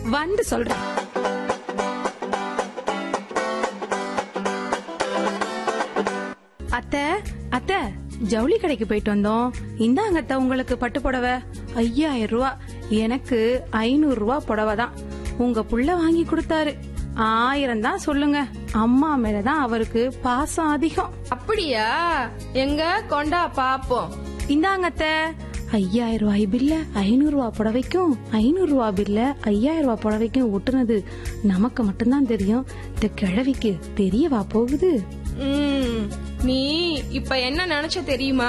வந்து சொல்றேன் அத்தை அத்தை ஜவுளி கடைக்கு போயிட்டு வந்தோம் இந்தாங்க அத்தை உங்களுக்கு பட்டு புடவை ஐயாயிரம் ரூபா எனக்கு ஐநூறு ரூபா புடவை தான் உங்க புள்ள வாங்கி கொடுத்தாரு ஆயிரம் தான் சொல்லுங்க அம்மா மேலதான் அவருக்கு பாசம் அதிகம் அப்படியா எங்க கொண்டா பாப்போம் இந்தாங்க அத்தை ஐயாயிரம் ரூபாய் பில்ல ஐநூறு ரூபாய் புடவைக்கும் ஐநூறு ரூபாய் பில்ல ஐயாயிரம் ரூபாய் புடவைக்கும் ஒட்டுனது நமக்கு மட்டும்தான் தெரியும் இந்த கிழவிக்கு தெரியவா போகுது ம், நீ இப்ப என்ன நினைச்ச தெரியுமா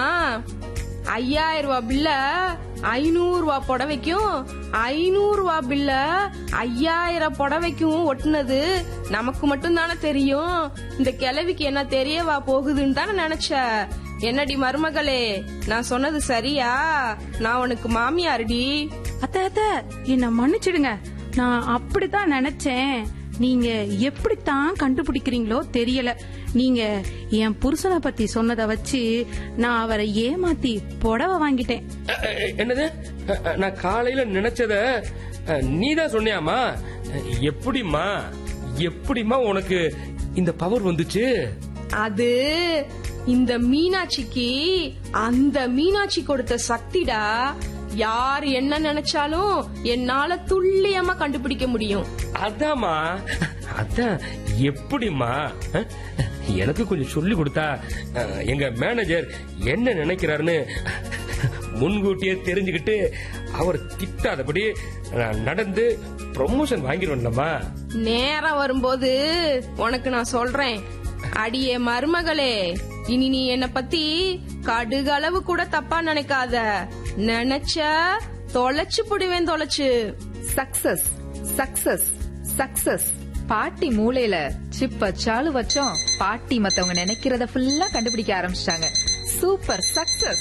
ஐயாயிரம் ரூபாய் பில்ல ஐநூறு ரூபாய் புடவைக்கும் ஐநூறு ரூபாய் பில்ல ஐயாயிரம் புடவைக்கும் ஒட்டுனது நமக்கு மட்டும் தானே தெரியும் இந்த கிழவிக்கு என்ன தெரியவா போகுதுன்னு தானே நினைச்ச என்னடி மருமகளே நான் சொன்னது சரியா நான் உனக்கு மாமியாருடி அத்த அத்த என்ன மன்னிச்சிடுங்க நான் அப்படித்தான் நினைச்சேன் நீங்க எப்படித்தான் கண்டுபிடிக்கிறீங்களோ தெரியல நீங்க என் புருஷனை பத்தி சொன்னதை வச்சு நான் அவரை ஏமாத்தி புடவை வாங்கிட்டேன் அ, அ, என்னது அ, அ, நான் காலையில நினைச்சத அ, நீதான் சொன்னியாமா அ, எப்படிம்மா எப்படிம்மா உனக்கு இந்த பவர் வந்துச்சு அது இந்த மீனாட்சிக்கு அந்த மீனாட்சி கொடுத்த சக்திடா யார் என்ன நினைச்சாலும் என்னால துல்லியமா கண்டுபிடிக்க முடியும் அதாம்மா அதான் எப்படிம்மா அ? எனக்கு கொஞ்சம் சொல்லி கொடுத்தா அ, எங்க மேனேஜர் என்ன நினைக்கிறாருன்னு முன்கூட்டியே தெரிஞ்சுக்கிட்டு அவர் திட்டாதபடி நான் நடந்து ப்ரொமோஷன் வாங்கிடுவேன்லம்மா நேரம் வரும்போது உனக்கு நான் சொல்றேன் அடியே மருமகளே இனி நீ என்ன பத்தி கடுகளவு கூட தப்பா நினைக்காத நினைச்ச தொலைச்சு புடுவேன் தொலைச்சு சக்சஸ் சக்சஸ் சக்சஸ் பாட்டி மூளையில சிப் வச்சாலும் வச்சோம் பாட்டி மத்தவங்க நினைக்கிறத ஃபுல்லா கண்டுபிடிக்க ஆரம்பிச்சிட்டாங்க சூப்பர் சக்சஸ்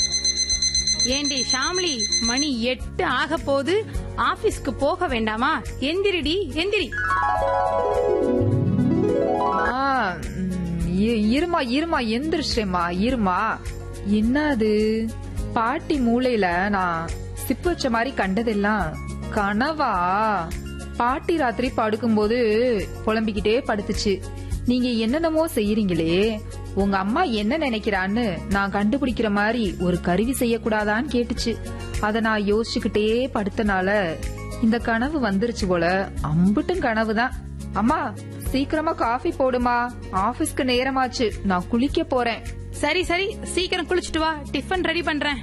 ஏண்டி ஷாம்லி மணி எட்டு ஆக போது ஆபீஸ்க்கு போக வேண்டாமா எந்திரிடி எந்திரி இருமா இருமா எந்திரிச்சேம்மா இருமா என்னது பாட்டி மூளையில நான் சிப் வச்ச மாதிரி கண்டதெல்லாம் கனவா பாட்டி ராத்திரி படுக்கும்போது புலம்பிக்கிட்டே படுத்துச்சு நீங்க என்னென்னமோ செய்யறீங்களே உங்க அம்மா என்ன நினைக்கிறான்னு நான் கண்டுபிடிக்கிற மாதிரி ஒரு கருவி செய்யக்கூடாதான்னு கேட்டுச்சு அத நான் யோசிச்சுக்கிட்டே படுத்தனால இந்த கனவு வந்துருச்சு போல அம்புட்டும் கனவுதான் அம்மா சீக்கிரமா காஃபி போடுமா ஆபீஸ்க்கு நேரமாச்சு நான் குளிக்க போறேன் சரி சரி சீக்கிரம் குளிச்சுட்டு வா டிஃபன் ரெடி பண்றேன்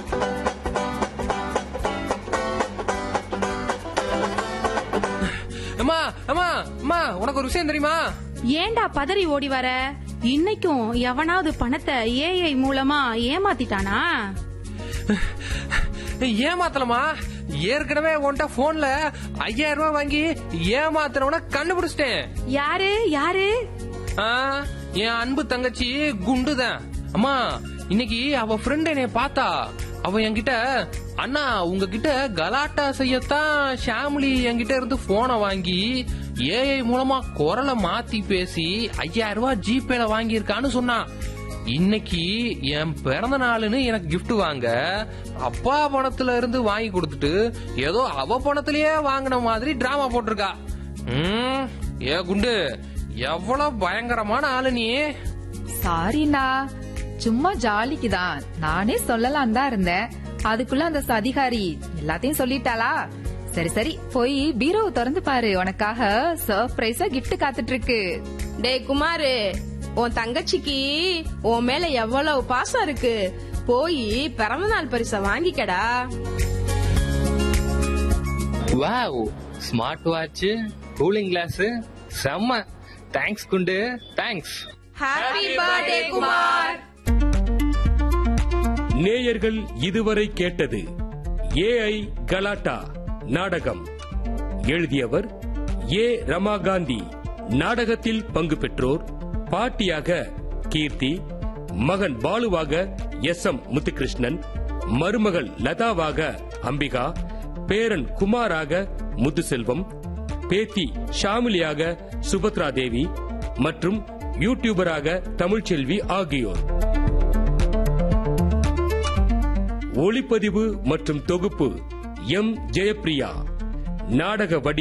அம்மா அம்மா அம்மா உனக்கு ஒரு விஷயம் தெரியுமா ஏண்டா பதறி ஓடி வர இன்னைக்கும் எவனாவது பணத்தை ஏஐ மூலமா ஏமாத்திட்டானா ஏமாத்தலமா ஏற்கனவே உன்கிட்ட போன்ல ஐயாயிரம் ரூபாய் வாங்கி ஏமாத்துறவன கண்டுபிடிச்சிட்டேன் யாரு யாரு ஆ, என் அன்பு தங்கச்சி குண்டுதான் அம்மா இன்னைக்கு அவ ஃப்ரெண்ட் என்னைய பார்த்தா அவ என்கிட்ட அண்ணா உங்ககிட்ட கலாட்டா செய்யத்தான் ஷாம்லி என்கிட்ட இருந்து போனை வாங்கி ஏஐ மூலமா குரலை மாத்தி பேசி ஐயாயிரம் ரூபாய் ஜிபேல வாங்கியிருக்கான்னு சொன்னான் இன்னைக்கு என் பிறந்த நாளுன்னு எனக்கு gift வாங்க அப்பா பணத்துல இருந்து வாங்கி கொடுத்துட்டு ஏதோ அவ பணத்திலேயே வாங்கின மாதிரி டிராமா போட்டிருக்கா ம், ஏ குண்டு எவ்வளவு பயங்கரமான ஆளு நீ சாரிண்ணா சும்மா ஜாலிக்கு தான் நானே சொல்லலாம் தான் இருந்தேன் அதுக்குள்ள அந்த சதிகாரி எல்லாத்தையும் சொல்லிட்டாளா சரி சரி போய் பீரோவை திறந்து பாரு உனக்காக சர்ப்ரைஸா gift காத்துட்டு இருக்கு டேய் குமாரு உன் தங்கச்சிக்கு உன் மேல எவ்வளவு பாசம் இருக்கு போய் பிறந்த நாள் பரிசை வாங்கிக்கடா wow smart watch cooling glass செம்ம தேங்க்ஸ் குண்டு தேங்க்ஸ் ஹாப்பி பர்த்டே குமார் நேயர்கள் இதுவரை கேட்டது ஏஐ கலாட்டா நாடகம் எழுதியவர் ஏ ரமாகாந்தி நாடகத்தில் பங்கு பெற்றோர் பாட்டியாக கீர்த்தி மகன் பாலுவாக எஸ் எம் முத்துகிருஷ்ணன் மருமகள் லதாவாக அம்பிகா பேரன் குமாராக முத்துசெல்வம் பேத்தி ஷாமிலியாக சுபத்ரா தேவி மற்றும் யூடியூபராக தமிழ்ச்செல்வி ஆகியோர் ஒளிப்பதிவு மற்றும் தொகுப்பு எம் ஜெயப்பிரியா நாடக வடி